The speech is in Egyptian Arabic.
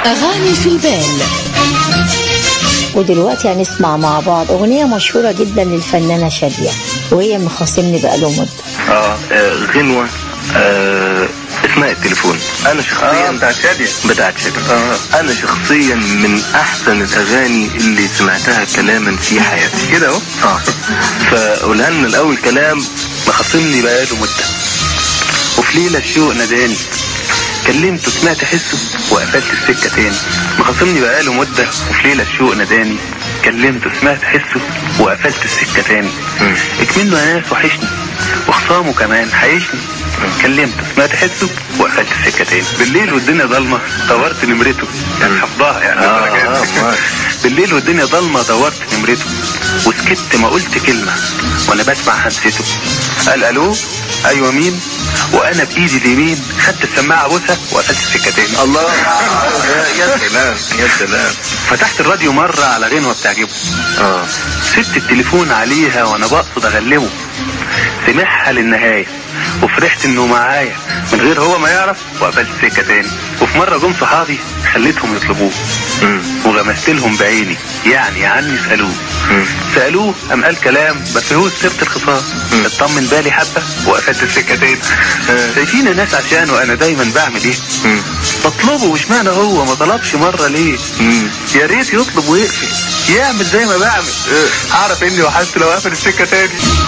أغاني في البال ودلوقتي هنسمع مع بعض أغنية مشهورة جدا للفنانة شادية وهي مخاصمني بقاله مدة اه آه، غنوة آه اسمها التليفون انا شخصيا اه بتاعت شادية بتاعت شادية انا شخصيا من احسن الاغاني اللي سمعتها كلاما في حياتي كده اهو اه فقولها لنا الاول كلام مخاصمني بقاله مدة وفي ليلة الشوق ناداني كلمته سمعت حسه وقفلت السكة تاني مخاصمني بقاله مدة وفي ليلة الشوق ناداني كلمته سمعت حسه وقفلت السكة تاني اكمنه يا ناس وحشني وخصامه كمان حيشني كلمته سمعت حسه وقفلت السكة تاني بالليل والدنيا ضلمة دورت نمرته يعني حفظها يعني آه، درجات. آه، ماشي. بالليل والدنيا ضلمة دورت نمرته وسكت ما قلت كلمة وانا بسمع همسته قال الو ايوه مين وانا بايدي اليمين خدت السماعة بوسها وقفلت السكة تاني الله يا سلام يا سلام فتحت الراديو مرة على غنوة بتعجبه اه سبت التليفون عليها وانا بقصد اغلبه سمعها للنهاية وفرحت انه معايا من غير هو ما يعرف وقفلت سكة تاني وفي مرة جم صحابي خليتهم يطلبوه وغمست لهم بعيني يعني عني سألوه سألوه قام قال كلام ما فيهوش سيرة الخصام اطمن بالي حبة وقفلت السكة تاني شايفين الناس عشانه انا دايما بعمل ايه بطلبه واشمعنى هو ما طلبش مرة ليه يا ريت يطلب ويقفل يعمل زي ما بعمل اعرف اني وحشت لو قفل السكة تاني